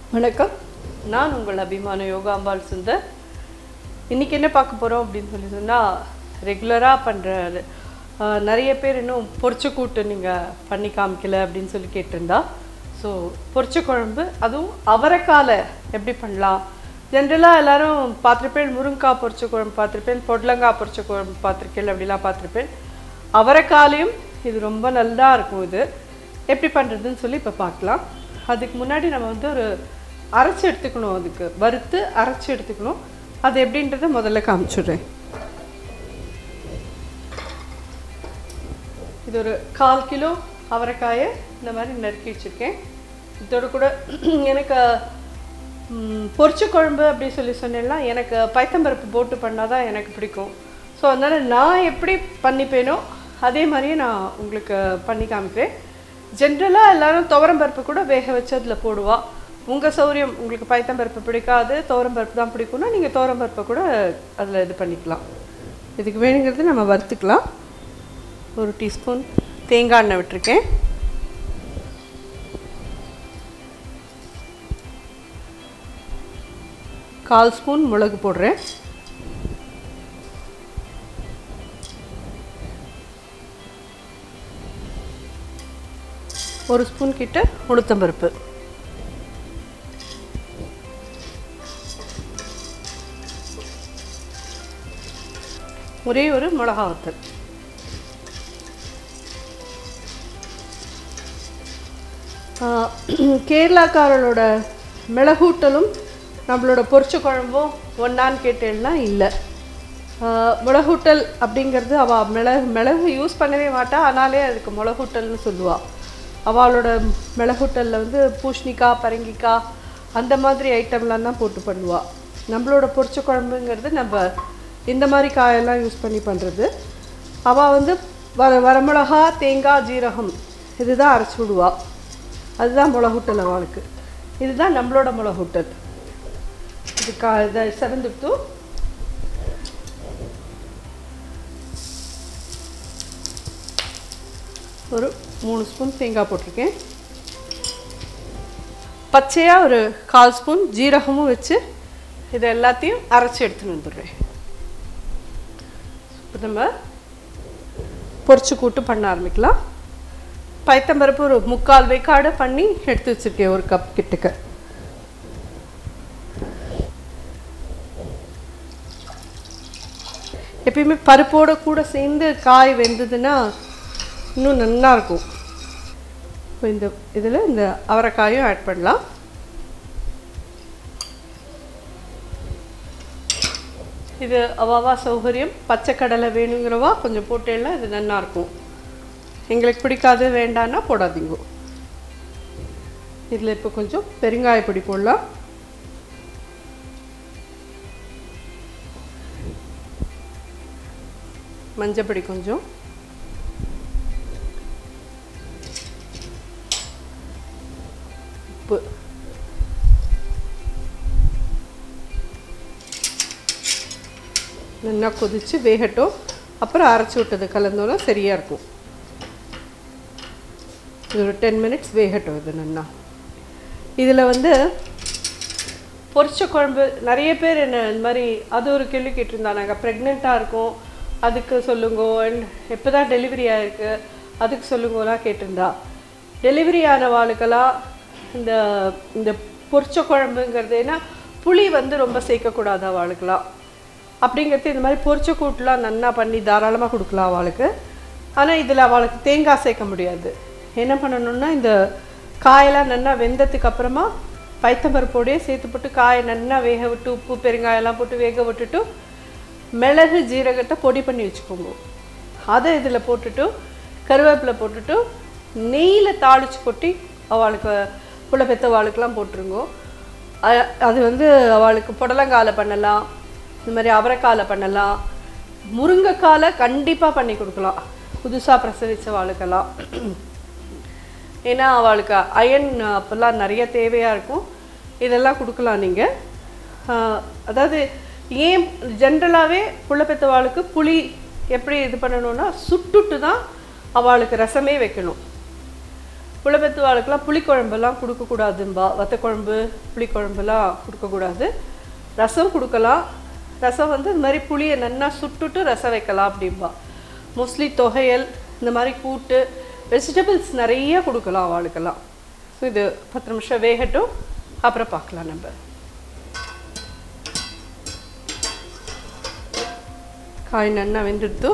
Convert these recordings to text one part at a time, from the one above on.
வணக்கம் நான் உங்கள் அபிமான யோகாம்பாள் சுந்தர் இன்றைக்கி என்ன பார்க்க போகிறோம் அப்படின்னு சொல்லி சொன்னால் ரெகுலராக பண்ணுற நிறைய பேர் இன்னும் பொரிச்ச கூட்டு நீங்கள் பண்ணி காமிக்கல அப்படின்னு சொல்லி கேட்டிருந்தா ஸோ பொரிச்ச குழம்பு அதுவும் அவரைக்கால எப்படி பண்ணலாம் ஜென்ரலாக எல்லாரும் பார்த்துருப்பேன் முருங்கைக்காய் பொரிச்ச குழம்பு பார்த்துருப்பேன் பொடலங்காய் பொரிச்ச குழம்பு பார்த்துருக்கேன் அப்படிலாம் பார்த்துருப்பேன் அவரைக்காலையும் இது ரொம்ப நல்லா இருக்கும் இது எப்படி பண்ணுறதுன்னு சொல்லி இப்போ பார்க்கலாம் அதுக்கு முன்னாடி நம்ம வந்து ஒரு அரைச்சி எடுத்துக்கணும் அதுக்கு வறுத்து அரைச்சி எடுத்துக்கணும் அது எப்படின்றத முதல்ல காமிச்சுடுறேன் இது ஒரு கால் கிலோ அவரைக்காயை இந்த மாதிரி நறுக்கி வச்சுருக்கேன் இதோட கூட எனக்கு ம், பொரிச்ச குழம்பு அப்படி சொல்லி சொன்னேன்னா எனக்கு பைத்தம்பருப்பு போட்டு பண்ணால் தான் எனக்கு பிடிக்கும் ஸோ அதனால் நான் எப்படி பண்ணிப்பேனோ அதே மாதிரியே நான் உங்களுக்கு பண்ணி காமிப்பேன் ஜென்ரலாக எல்லாரும் துவரம்பருப்பு கூட வேக வச்சு அதில் போடுவா உங்கள் சௌரியம் உங்களுக்கு பைத்தம்பருப்பு பிடிக்காது துவரம்பருப்பு தான் பிடிக்கும்னா நீங்கள் துவரம்பருப்பை கூட அதில் இது பண்ணிக்கலாம் இதுக்கு வேணுங்கிறது நம்ம வறுத்துக்கலாம் ஒரு டீஸ்பூன் தேங்காய் எண்ணெய் விட்டுருக்கேன் கால் ஸ்பூன் மிளகு போடுறேன் ஒரு ஸ்பூன் கிட்ட உளுத்தம்பருப்பு ஒரே ஒரு மிளகா வத்தல் ஆஹ், கேரளாக்காரர்களோட மிளகூட்டலும் நம்மளோட பொரிச்ச குழம்பும் ஒன்றான்னு கேட்டேன்னா இல்லை ஆஹ், மிளகூட்டல் அப்படிங்கிறது அவள் மிளகு மிளகு யூஸ் பண்ணவே மாட்டா ஆனாலே அதுக்கு மிளகூட்டல்னு சொல்லுவாள் அவளோட மிளகூட்டலில் வந்து பூஷ்ணிக்காய் பரங்கிக்காய் அந்த மாதிரி ஐட்டம்லாம் தான் போட்டு பண்ணுவாள் நம்மளோட பொரிச்ச குழம்புங்கிறது நம்ம இந்த மாதிரி காயெல்லாம் யூஸ் பண்ணி பண்ணுறது அவள் வந்து வர வரமிளகா தேங்காய் ஜீரகம் இதுதான் அரைச்சி விடுவா அதுதான் மிளகுட்டல் அவளுக்கு இதுதான் நம்மளோட மிளகுட்டல் இது கா இதை செவந்துட்டு ஒரு மூணு ஸ்பூன் தேங்காய் போட்டிருக்கேன் பச்சையாக ஒரு கால் ஸ்பூன் ஜீரகமும் வச்சு இது எல்லாத்தையும் அரைச்சி எடுத்துன்னு வந்துடுறேன் இப்போ நம்ம பொரிச்சு கூட்டு பண்ண ஆரம்பிக்கலாம் பைத்தம்பருப்பு ஒரு முக்கால் வேக்காடு பண்ணி எடுத்து வச்சிருக்கேன் ஒரு கப் கிட்டக்க எப்பயுமே பருப்போட கூட சேர்ந்து காய் வெந்ததுன்னா இன்னும் நல்லா இருக்கும் இப்போ இந்த இதில் இந்த அவரைக்காயும் ஆட் பண்ணலாம் இது அவாவா சௌகரியம் பச்சை கடலை வேணுங்கிறவா கொஞ்சம் போட்டேன்னா இது நல்லா இருக்கும் எங்களுக்கு பிடிக்காது வேண்டான்னா போடாதீங்க இதில் இப்போ கொஞ்சம் பெருங்காய பொடி போடலாம் மஞ்சப்பொடி கொஞ்சம் உப்பு நல்லா கொதித்து வேகட்டும் அப்புறம் அரைச்சி விட்டது கலந்தோன்னா சரியாக இருக்கும் இது ஒரு டென் மினிட்ஸ் வேகட்டும் இது நல்லா இதில் வந்து பொரிச்ச குழம்பு நிறைய பேர் என்ன இந்த மாதிரி அது ஒரு கேள்வி கேட்டிருந்தா நாங்கள் ப்ரெக்னெண்ட்டாக இருக்கோம் அதுக்கு சொல்லுங்க அண்ட் எப்போ தான் டெலிவரி ஆயிருக்கு அதுக்கு சொல்லுங்கலாம் கேட்டிருந்தா டெலிவரி ஆனவாளுக்கெல்லாம் இந்த இந்த பொரிச்ச குழம்புங்கிறது ஏன்னா புளி வந்து ரொம்ப சேர்க்கக்கூடாது அவளுக்கெல்லாம் அப்படிங்கிறது இந்த மாதிரி பொரிச்ச கூட்டுலாம் நல்லா பண்ணி தாராளமாக கொடுக்கலாம் அவளுக்கு ஆனால் இதில் அவளுக்கு தேங்காய் சேர்க்க முடியாது என்ன பண்ணணும்னா இந்த காயெல்லாம் நல்லா வெந்ததுக்கு அப்புறமா பைத்தம்பருப்போடையே சேர்த்து போட்டு காயை நல்லா வேக விட்டு உப்பு பெருங்காயெல்லாம் போட்டு வேக விட்டுட்டு மிளகு ஜீரகத்தை பொடி பண்ணி வச்சுக்கோங்க அதை இதில் போட்டுட்டு கருவேப்பிலை போட்டுட்டு நெய்யில் தாளிச்சு கொட்டி அவளுக்கு புள்ள பெத்தவாளுக்கெல்லாம் போட்டுருங்கோ அ- அது வந்து அவளுக்கு புடலங்கால பண்ணலாம் இந்த மாதிரி அவரைக்கால பண்ணலாம் முருங்கைக்கால கண்டிப்பாக பண்ணி கொடுக்கலாம் புதுசாக பிரசவிச்ச வாளுக்கெல்லாம் ஏன்னா அவளுக்கு அயன் அப்போல்லாம் நிறைய தேவையாக இருக்கும் இதெல்லாம் கொடுக்கலாம் நீங்கள் அதாவது ஏன் ஜென்ரலாகவே புள்ள பெத்தவாளுக்கு புளி எப்படி இது பண்ணணும்னா சுட்டுட்டு தான் அவளுக்கு ரசமே வைக்கணும் புலப்பெத்து வாழ்க்கெல்லாம் புளிக்குழம்பெல்லாம் கொடுக்கக்கூடாதும்பா வத்த குழம்பு புளிக்குழம்புலாம் கொடுக்கக்கூடாது ரசம் கொடுக்கலாம் ரசம் வந்து இந்த மாதிரி புளியை நல்லா சுட்டுட்டு ரசம் வைக்கலாம் அப்படிம்பா மோஸ்ட்லி தொகையல் இந்த மாதிரி கூட்டு வெஜிடபிள்ஸ் நிறைய கொடுக்கலாம் அவளுக்கெல்லாம் ஸோ இது பத்து நிமிஷம் வேகட்டும் அப்புறம் பார்க்கலாம் நம்ம காய் நல்லா வெந்துடுத்து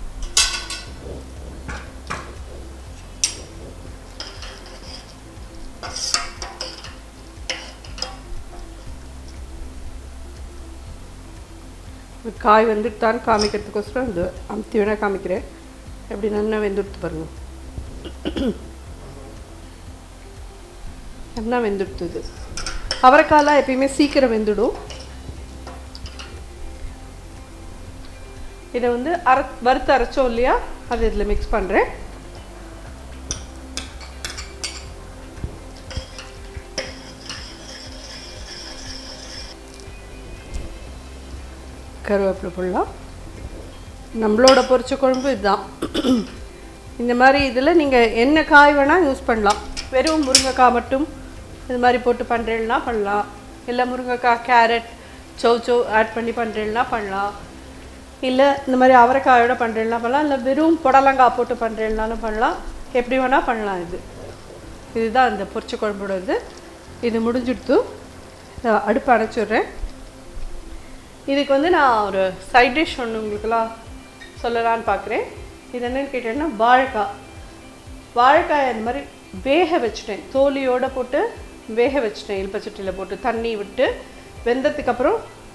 காய் வெந்துட்டான்னு காமிக்கிறதுக்கோசரம் இந்த அமுத்தி வேணா காமிக்கிறேன் எப்படி நல்லா வெந்துடுத்து பாருங்க நல்லா வெந்துடுத்து இது அவரைக்காய்லாம் எப்பயுமே சீக்கிரம் வெந்துடும் இதை வந்து அர வறுத்து அரைச்சோம் இல்லையா அது இதில் மிக்ஸ் பண்ணுறேன் கருவேப்பிலை ஃபுல்லாக நம்மளோட பொரிச்ச குழம்பு இதுதான் இந்த மாதிரி இதில் நீங்கள் என்ன காய் வேணால் யூஸ் பண்ணலாம் வெறும் முருங்கைக்காய் மட்டும் இது மாதிரி போட்டு பண்ணுறேன்னா பண்ணலாம் இல்லை முருங்கைக்காய் கேரட் சௌ சௌ ஆட் பண்ணி பண்ணுறேன்னா பண்ணலாம் இல்லை இந்த மாதிரி அவரைக்காயோட பண்ணுறேன்னா பண்ணலாம் இல்லை வெறும் புடலங்காய் போட்டு பண்ணுறேன்னாலும் பண்ணலாம் எப்படி வேணால் பண்ணலாம் இது இதுதான் இந்த பொரிச்ச குழம்போட இது இது முடிஞ்சுடுத்து இதை அடுப்பு அணைச்சிடுறேன் இதுக்கு வந்து நான் ஒரு சைட் டிஷ் ஒன்று உங்களுக்குலாம் சொல்லலான்னு பார்க்குறேன் இது என்னன்னு கேட்டேன்னா வாழைக்காய் வாழைக்காய் அந்த மாதிரி வேக வச்சுட்டேன் தோலியோடு போட்டு வேக வச்சுட்டேன் இல்பச்சட்டியில் போட்டு தண்ணி விட்டு வெந்ததுக்கு அப்புறம்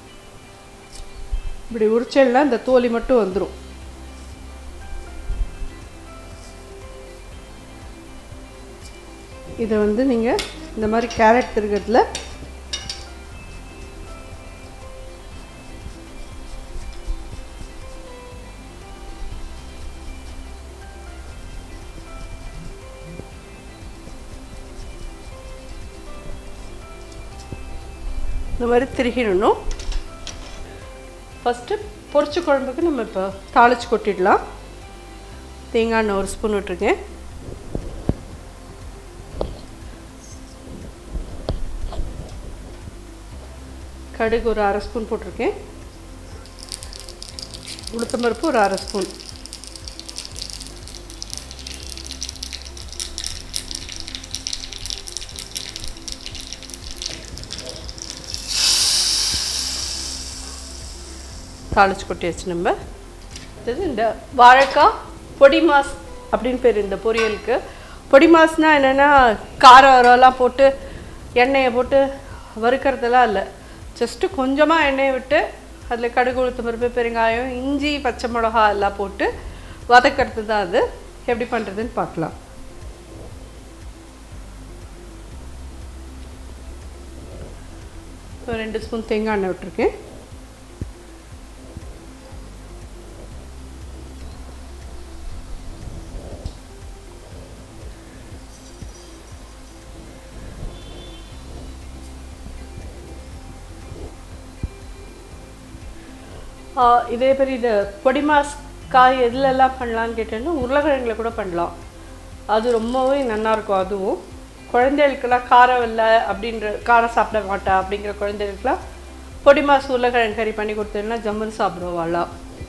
இப்படி உரிச்சல்னா இந்த தோலி மட்டும் வந்துடும் இதை வந்து நீங்கள் இந்த மாதிரி கேரட் திருக்கிறதுல இந்த மாதிரி திருகிடணும் ஃபஸ்ட்டு பொரிச்ச குழம்புக்கு நம்ம இப்போ தாளித்து கொட்டிடலாம் தேங்காய் எண்ணெய் ஒரு ஸ்பூன் விட்டுருக்கேன் கடுகு ஒரு அரை ஸ்பூன் போட்டிருக்கேன் உளுத்தம்பருப்பு ஒரு அரை ஸ்பூன் தாளிச்சு கொட்டியாச்சு நம்ம இது இந்த வாழைக்காய் பொடி மாஸ் அப்படின்னு பேர் இந்த பொரியலுக்கு பொடி மாஸ்னா என்னென்னா காரம் வரலாம் போட்டு எண்ணெயை போட்டு வறுக்கிறதெல்லாம் இல்லை ஜஸ்ட்டு கொஞ்சமாக எண்ணெயை விட்டு அதில் கடுகு உளுத்தம் பருப்பு பெருங்காயம் இஞ்சி பச்சை மிளகா எல்லாம் போட்டு வதக்கிறது தான் அது எப்படி பண்ணுறதுன்னு பார்க்கலாம் ஒரு ரெண்டு ஸ்பூன் தேங்காய் எண்ணெய் விட்டுருக்கேன் ஆஹ் இதே மாதிரி இது பொடி மாஸ் காய் எதுலெல்லாம் பண்ணலான்னு கேட்டேன்னா உருளைக்கிழங்குல கூட பண்ணலாம் அது ரொம்பவே நல்லா இருக்கும் அதுவும் குழந்தைகளுக்கெல்லாம் காரம் இல்லை அப்படின்ற காரம் சாப்பிட மாட்டா அப்படிங்கிற குழந்தைகளுக்கெல்லாம் பொடி மாஸ் உருளைக்கிழங்கு கறி பண்ணி கொடுத்தேன்னா ஜம்முன்னு சாப்பிடுவாளாம்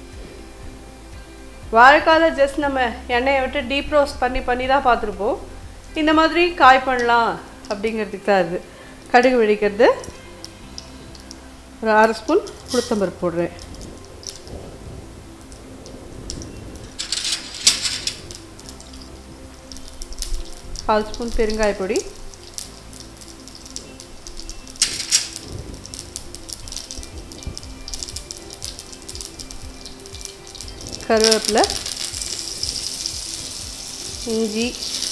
வாழைக்காயில் ஜஸ்ட் நம்ம எண்ணெயை விட்டு டீப் ரோஸ்ட் பண்ணி பண்ணி தான் பார்த்துருப்போம் இந்த மாதிரி காய் பண்ணலாம் அப்படிங்கிறதுக்கு தான் அது கடுகு வெடிக்கிறது ஒரு அரை ஸ்பூன் உளுத்தம்பருப்பு போடுறேன் கால் ஸ்பூன் பெருங்காய பொடி கருவேப்பிலை இஞ்சி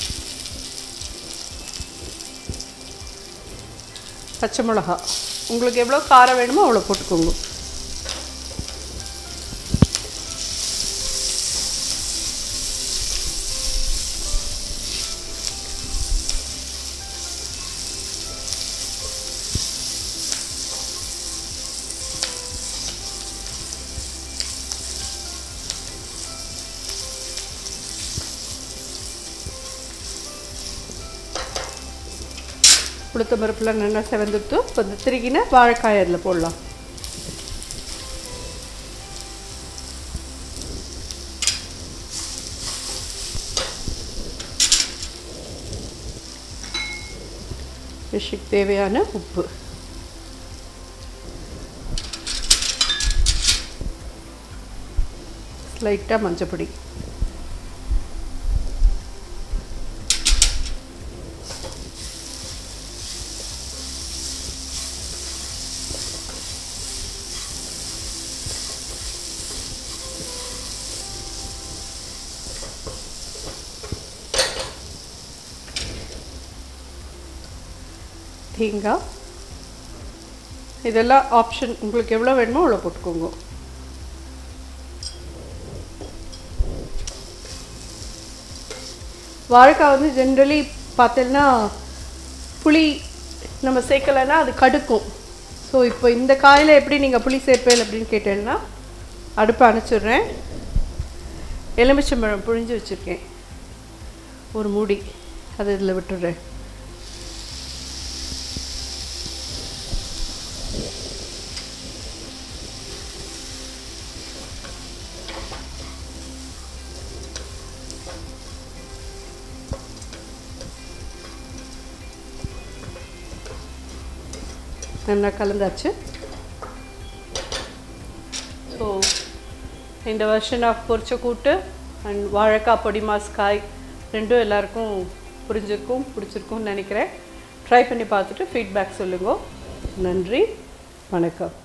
பச்சை மிளகா உங்களுக்கு எவ்வளோ காரம் வேணுமோ அவ்வளோ போட்டுக்கோங்க உளுத்த பருப்புலாம் நல்லா செவந்துட்டு இப்போ இந்த திருகின வாழைக்காய் அதில் போடலாம் ஃபிஷ்ஷுக்கு தேவையான உப்பு லைட்டாக மஞ்சப்பொடி தேங்காய் இதெல்லாம் ஆப்ஷன் உங்களுக்கு எவ்வளோ வேணுமோ அவ்வளோ போட்டுக்கோங்க வாழைக்காய் வந்து ஜென்ரலி பார்த்தீங்கன்னா புளி நம்ம சேர்க்கலைன்னா அது கடுக்கும் ஸோ இப்போ இந்த காயில் எப்படி நீங்கள் புளி சேர்ப்பேன் அப்படின்னு கேட்டேன்னா அடுப்பை அணைச்சிடுறேன் எலுமிச்சம்பழம் புழிஞ்சு வச்சுருக்கேன் ஒரு மூடி அதை இதில் விட்டுடுறேன் நல்லா கலந்தாச்சு ஸோ இந்த வெர்ஷன் ஆஃப் பொரிச்ச கூட்டு அண்ட் வாழைக்காய் பொடி மாஸ் காய் ரெண்டும் எல்லாருக்கும் புரிஞ்சிருக்கும் பிடிச்சிருக்கும்னு நினைக்கிறேன் ட்ரை பண்ணி பார்த்துட்டு ஃபீட்பேக் சொல்லுங்க நன்றி வணக்கம்